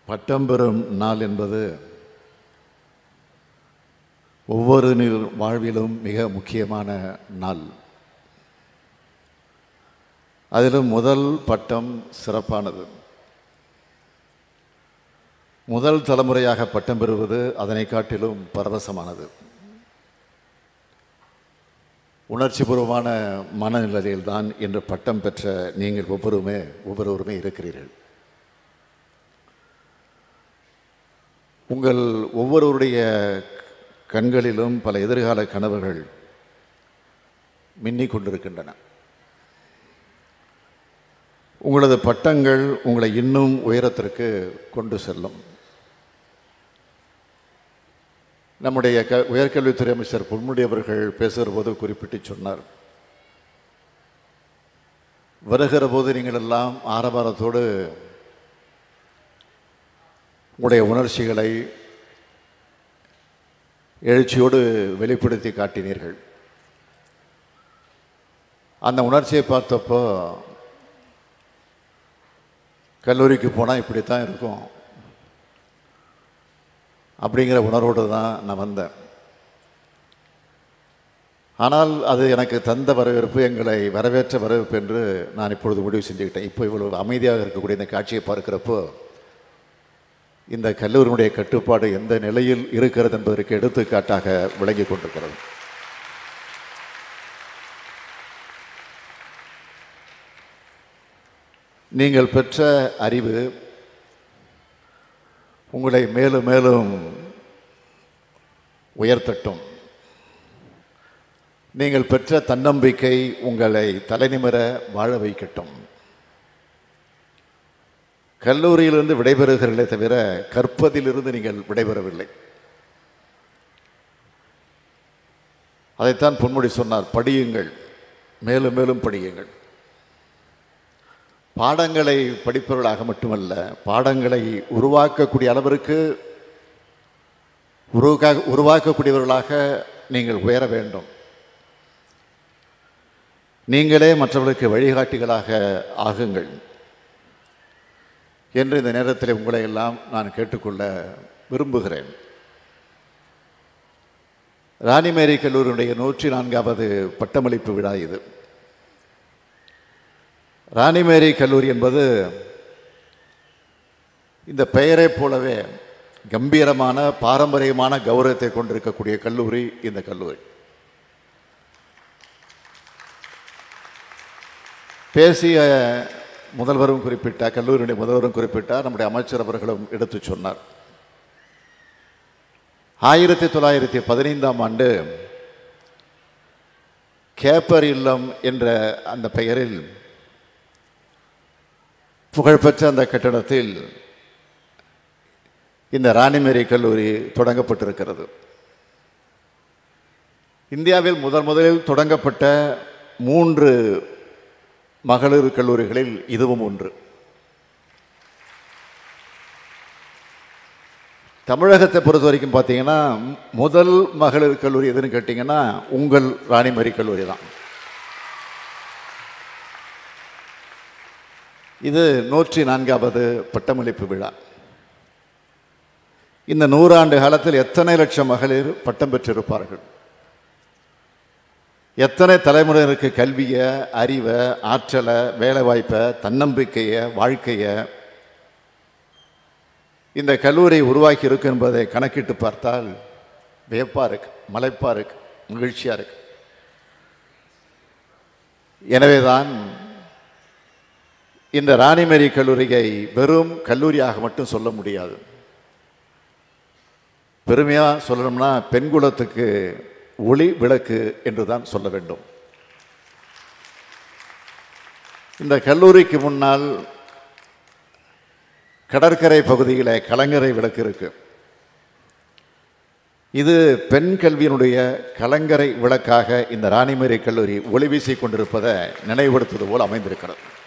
பட்டம் பெறும் நாள் என்பது ஒவ்வொரு நிர்- வாழ்விலும் மிக முக்கியமான நாள் அதிலும் முதல் பட்டம் சிறப்பானது முதல் தலைமுறையாக பட்டம் பெறுவது அதனை காட்டிலும் பரவசமானது உணர்ச்சிபூர்வமான மனநிலையில்தான் இன்று பட்டம் பெற்ற நீங்கள் ஒவ்வொருமே ஒவ்வொருவருமே இருக்கிறீர்கள் உங்கள் ஒவ்வொருவருடைய கண்களிலும் பல எதிர்கால கனவுகள் மின்னிக் கொண்டிருக்கின்றன உங்களது பட்டங்கள் உங்களை இன்னும் உயரத்திற்கு கொண்டு செல்லும் நம்முடைய க உயர்கல்வித்துறை அமைச்சர் பொன்முடி அவர்கள் பேசுகிற போது குறிப்பிட்டு சொன்னார் வருகிற போது நீங்கள் எல்லாம் ஆரவாரத்தோடு உங்களுடைய உணர்ச்சிகளை எழுச்சியோடு வெளிப்படுத்தி காட்டினீர்கள் அந்த உணர்ச்சியை பார்த்தப்போ கல்லூரிக்கு போனால் இப்படித்தான் இருக்கும் அப்படிங்கிற உணர்வோடு தான் நான் வந்தேன் ஆனால் அது எனக்கு தந்த வரவேற்பு எங்களை வரவேற்ற வரவேற்பு என்று நான் இப்பொழுது முடிவு செஞ்சுக்கிட்டேன் இப்போ இவ்வளவு அமைதியாக இருக்கக்கூடிய இந்த காட்சியை பார்க்கிறப்போ இந்த கல்லூரியினுடைய கட்டுப்பாடு எந்த நிலையில் இருக்கிறது என்பதற்கு எடுத்துக்காட்டாக விளங்கி கொண்டிருக்கிறது நீங்கள் பெற்ற அறிவு உங்களை மேலும் மேலும் உயர்த்தட்டும் நீங்கள் பெற்ற தன்னம்பிக்கை உங்களை தலைநிமிர வாழ வைக்கட்டும் கல்லூரியிலிருந்து விடைபெறுகிறீர்களே தவிர கற்பதிலிருந்து நீங்கள் விடைபெறவில்லை அதைத்தான் பொன்முடி சொன்னார் படியுங்கள் மேலும் மேலும் படியுங்கள் பாடங்களை படிப்பவர்களாக மட்டுமல்ல பாடங்களை உருவாக்கக்கூடிய அளவிற்கு உருவாக்க உருவாக்கக்கூடியவர்களாக நீங்கள் உயர வேண்டும் நீங்களே மற்றவர்களுக்கு வழிகாட்டிகளாக ஆகுங்கள் என்று இந்த நேரத்தில் உங்களை எல்லாம் நான் கேட்டுக்கொள்ள விரும்புகிறேன் ராணிமேரி கல்லூரியுடைய நூற்றி நான்காவது பட்டமளிப்பு விழா இது ராணிமேரி கல்லூரி என்பது இந்த பெயரைப் போலவே கம்பீரமான பாரம்பரியமான கௌரவத்தை கொண்டிருக்கக்கூடிய கல்லூரி இந்த கல்லூரி பேசிய முதல்வரும் குறிப்பிட்டார் கல்லூரியுடைய முதல்வரும் குறிப்பிட்டார் நம்முடைய அமைச்சர் அவர்களும் எடுத்து சொன்னார் ஆயிரத்தி தொள்ளாயிரத்தி பதினைந்தாம் ஆண்டு கேப்பர் இல்லம் என்ற அந்த பெயரில் புகழ்பெற்ற அந்த கட்டடத்தில் இந்த ராணிமேரி கல்லூரி தொடங்கப்பட்டிருக்கிறது இந்தியாவில் முதல் முதலில் தொடங்கப்பட்ட மூன்று மகளிர் கல்லூரிகளில் இதுவும் ஒன்று தமிழகத்தை பொறுத்த வரைக்கும் பார்த்தீங்கன்னா முதல் மகளிர் கல்லூரி எதுன்னு கேட்டிங்கன்னா உங்கள் ராணிமேரி கல்லூரி தான் இது நூற்றி நான்காவது பட்டமளிப்பு விழா இந்த நூறாண்டு காலத்தில் எத்தனை லட்சம் மகளிர் பட்டம் பெற்றிருப்பார்கள் எத்தனை தலைமுறையினருக்கு கல்வியை அறிவை ஆற்றலை வேலைவாய்ப்பை தன்னம்பிக்கையை வாழ்க்கையை இந்த கல்லூரி உருவாக்கி இருக்கு என்பதை கணக்கிட்டு பார்த்தால் வியப்பா இருக்கு மலைப்பா இருக்கு மகிழ்ச்சியா இருக்கு எனவேதான் இந்த ராணிமேரி கல்லூரியை வெறும் கல்லூரியாக மட்டும் சொல்ல முடியாது பெருமையா சொல்லணும்னா பெண்குலத்துக்கு ஒளி விளக்கு என்று தான் சொல்ல வேண்டும் இந்த கல்லூரிக்கு முன்னால் கடற்கரை பகுதியில் கலங்கரை விளக்கு இருக்கு இது பெண் கல்வியினுடைய கலங்கரை விளக்காக இந்த ராணிமேரி கல்லூரி ஒளி வீசிக் கொண்டிருப்பதை நினைவுபடுத்துவது போல் அமைந்திருக்கிறது